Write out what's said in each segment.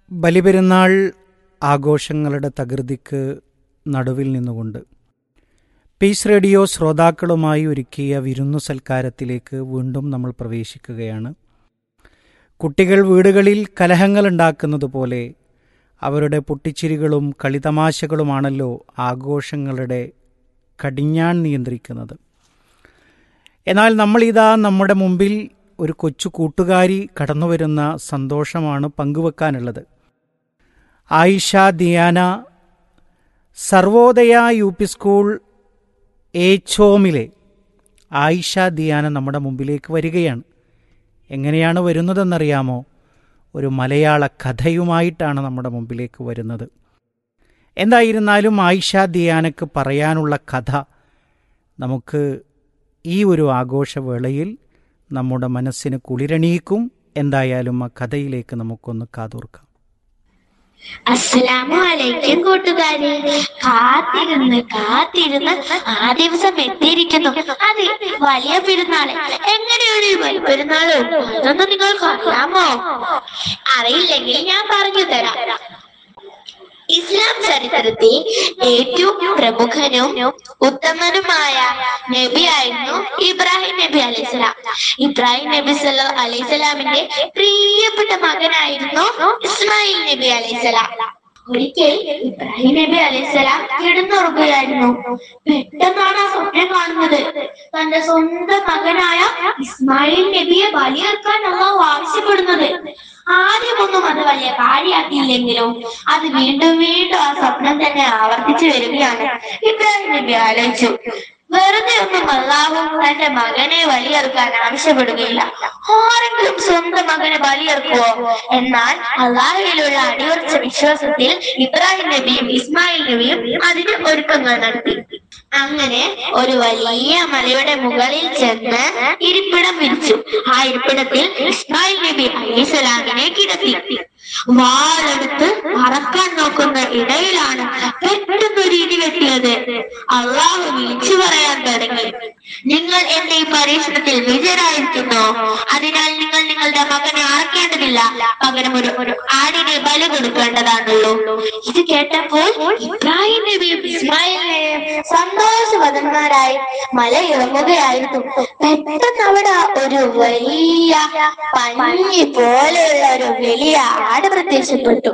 ബലിപെരുന്നാൾ ആഘോഷങ്ങളുടെ തകൃതിക്ക് നടുവിൽ നിന്നുകൊണ്ട് പീസ് റേഡിയോ ശ്രോതാക്കളുമായി ഒരുക്കിയ വിരുന്നു സൽക്കാരത്തിലേക്ക് വീണ്ടും നമ്മൾ പ്രവേശിക്കുകയാണ് കുട്ടികൾ വീടുകളിൽ കലഹങ്ങളുണ്ടാക്കുന്നത് പോലെ അവരുടെ പൊട്ടിച്ചിരികളും കളിതമാശകളുമാണല്ലോ ആഘോഷങ്ങളുടെ കടിഞ്ഞാൺ നിയന്ത്രിക്കുന്നത് എന്നാൽ നമ്മളിതാ നമ്മുടെ മുമ്പിൽ ഒരു കൊച്ചു കൂട്ടുകാരി കടന്നുവരുന്ന സന്തോഷമാണ് പങ്കുവെക്കാനുള്ളത് Ayisha Diyana Sarvodaya U P school ഏച്ചോമിലെ ആയിഷ ദിയാന നമ്മുടെ മുമ്പിലേക്ക് വരികയാണ് എങ്ങനെയാണ് വരുന്നതെന്നറിയാമോ ഒരു മലയാള കഥയുമായിട്ടാണ് നമ്മുടെ മുമ്പിലേക്ക് വരുന്നത് എന്തായിരുന്നാലും ആയിഷ ദിയാനക്ക് പറയാനുള്ള കഥ നമുക്ക് ഈ ഒരു ആഘോഷവേളയിൽ നമ്മുടെ മനസ്സിന് കുളിരണിയിക്കും എന്തായാലും ആ കഥയിലേക്ക് നമുക്കൊന്ന് കാതോർക്കാം അസ്സലാമു അലൈക്കും കൂട്ടുകാരെ കാത്തിരുന്ന് കാത്തിരുന്ന് ആ ദിവസം എത്തിയിരിക്കുന്നു അത് വലിയ പെരുന്നാള് എങ്ങനെയാണ് ഈ വലിയ പെരുന്നാള് അതൊന്നും നിങ്ങൾക്ക് അറിയാമോ അറിയില്ലെങ്കിൽ ഞാൻ പറഞ്ഞു തരാം ഇസ്ലാം ചരിത്രത്തിൽ ഏറ്റവും പ്രമുഖനും ഉത്തമനുമായ നബിയായിരുന്നു ഇബ്രാഹിം നബി അലൈഹിസ്സലാം ഇബ്രാഹിം നബി സല്ല അലൈഹിസ്സലാമിന്റെ പ്രിയപ്പെട്ട മകനായിരുന്നു ഇസ്മായിൽ നബി അലൈഹിസ്സലാം ഒരിക്കൽ ഇബ്രാഹിം നബി അലൈഹിസ്സലാം കിടന്നുറങ്ങുകയായിരുന്നു പെട്ടെന്നാണ് ആ സ്വപ്നം കാണുന്നത് തന്റെ സ്വന്തം മകനായ ഇസ്മായിൽ നബിയെ ബലിയെടുക്കാൻ അള്ളാഹു ആവശ്യപ്പെടുന്നത് ആദ്യമൊന്നും അത് വലിയ കാര്യമാക്കിയില്ലെങ്കിലും അത് വീണ്ടും വീണ്ടും ആ സ്വപ്നം തന്നെ ആവർത്തിച്ചു വരികയാണ് ഇബ്രാഹിം നബി ആലോചിച്ചു വെറുതെ ഒന്നും അള്ളാഹു തന്റെ മകനെ ബലിയെറുക്കാൻ ആവശ്യപ്പെടുകയില്ല ആരെങ്കിലും സ്വന്തം മകനെ ബലിയെറുക്കുവോ എന്നാൽ അള്ളാഹുവിലുള്ള അടിയുറച്ച വിശ്വാസത്തിൽ ഇബ്രാഹിം നബിയും ഇസ്മായിൽ നബിയും അതിന് ഒരുക്കങ്ങൾ നടത്തി അങ്ങനെ ഒരു വലിയ മലയുടെ മുകളിൽ ചെന്ന് ഇരിപ്പിടം വിരിച്ചു ആ ഇരിപ്പിടത്തിൽ ഇസ്മായിൽ നബി അലൈഹിസ്സലാമിനെ കിടത്തി വാളെടുത്ത് അറക്കാൻ നോക്കുന്ന ഇടയിലാണ് പെട്ടെന്നൊരു ഇടി വെട്ടിയത് അള്ളാഹു വിളിച്ചു പറയാൻ തുടങ്ങി നിങ്ങൾ എന്റെ ഈ പരീക്ഷണത്തിൽ വിജയരായിരിക്കുന്നു അതിനാൽ നിങ്ങൾ നിങ്ങളുടെ മകനെ അറക്കേണ്ടതില്ല പകരം ഒരു ഒരു ആടിനെ ബലി കൊടുക്കേണ്ടതാണുള്ളൂ ഇത് കേട്ടപ്പോൾ ഇബ്രാഹിം നബിയും ഇസ്മായിൽ നബിയും സന്തോഷവതന്മാരായി മല ഇറങ്ങുകയായിരുന്നു പെട്ടെന്ന് അവിടെ ഒരു വലിയ പഞ്ഞി പോലെയുള്ള ഒരു വലിയ ആട് പ്രത്യക്ഷപ്പെട്ടു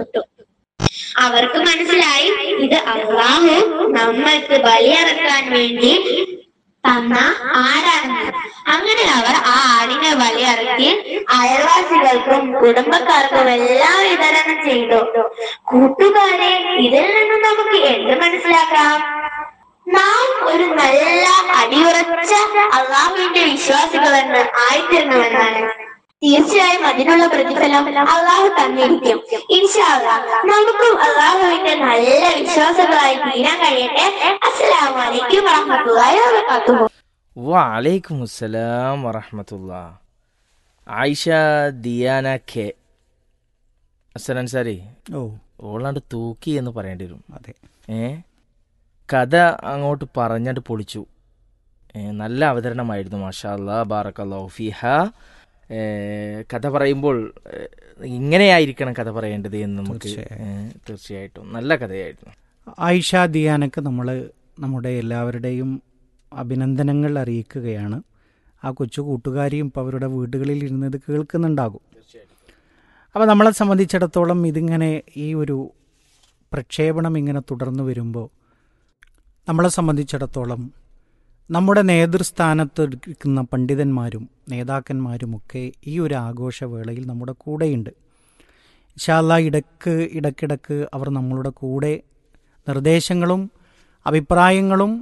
അവർക്ക് മനസ്സിലായി ഇത് അള്ളാഹു നമ്മൾക്ക് ബലിയിറക്കാൻ വേണ്ടി തന്ന ആടാണെന്ന് അങ്ങനെ അവർ ആ ആടിനെ ബലിയിറക്കി അയൽവാസികൾക്കും കുടുംബക്കാർക്കും എല്ലാം വിതരണം ചെയ്തു കൂട്ടുകാരെ ഇതിൽ നിന്ന് നമുക്ക് എന്ത് മനസ്സിലാക്കാം നാം ഒരു നല്ല അടിയുറച്ച അള്ളാഹുവിന്റെ വിശ്വാസികളെന്ന് ആയിത്തീർന്നുവെന്നാണ് തീർച്ചയായും അതിനുള്ള പ്രതിഫലം അള്ളാഹു തന്നിരിക്കും ഇൻഷാല്ലാ നമുക്കും അള്ളാഹുവിന്റെ നല്ല വിശ്വാസികളായി തീരാൻ കഴിയട്ടെ അസ്സലാമു അലൈക്കും വറഹ്മത്തുള്ളാഹി വബറകാതുഹു വലൈക്കും അസ്സലാം വറഹമത്തുള്ള ആയിഷ ദിയാന കെ അസലൻ സാരി ഓ ഓളാണ്ട് തൂക്കി എന്ന് പറയേണ്ടി വരും അതെ ഏ കഥ അങ്ങോട്ട് പറഞ്ഞിട്ട് പൊളിച്ചു ഏ, നല്ല അവതരണമായിരുന്നു മാഷാ അല്ലാ ബാറക്കല്ലാ ഫിഹ ഏ, കഥ പറയുമ്പോൾ ഏ, ഇങ്ങനെയായിരിക്കണം കഥ പറയേണ്ടത് എന്ന് നമുക്ക് ഏ, തീർച്ചയായിട്ടും നല്ല കഥയായിരുന്നു ആയിഷ ദിയാനക്ക് നമ്മൾ നമ്മുടെ എല്ലാവരുടെയും അഭിനന്ദനങ്ങൾ അറിയിക്കുകയാണ് ആ കൊച്ചു കൂട്ടുകാരിയും ഇപ്പോൾ അവരുടെ വീടുകളിൽ ഇരുന്നത് കേൾക്കുന്നുണ്ടാകും അപ്പോൾ നമ്മളെ സംബന്ധിച്ചിടത്തോളം ഇതിങ്ങനെ ഈ ഒരു പ്രക്ഷേപണം ഇങ്ങനെ തുടർന്നു വരുമ്പോൾ നമ്മളെ സംബന്ധിച്ചിടത്തോളം നമ്മുടെ നേതൃസ്ഥാനത്ത് ഇരിക്കുന്ന പണ്ഡിതന്മാരും നേതാക്കന്മാരുമൊക്കെ ഈ ഒരു ആഘോഷവേളയിൽ നമ്മുടെ കൂടെയുണ്ട് ഇൻഷാല്ല ഇടക്ക് ഇടക്കിടക്ക് അവർ നമ്മളുടെ കൂടെ നിർദ്ദേശങ്ങളും അഭിപ്രായങ്ങളും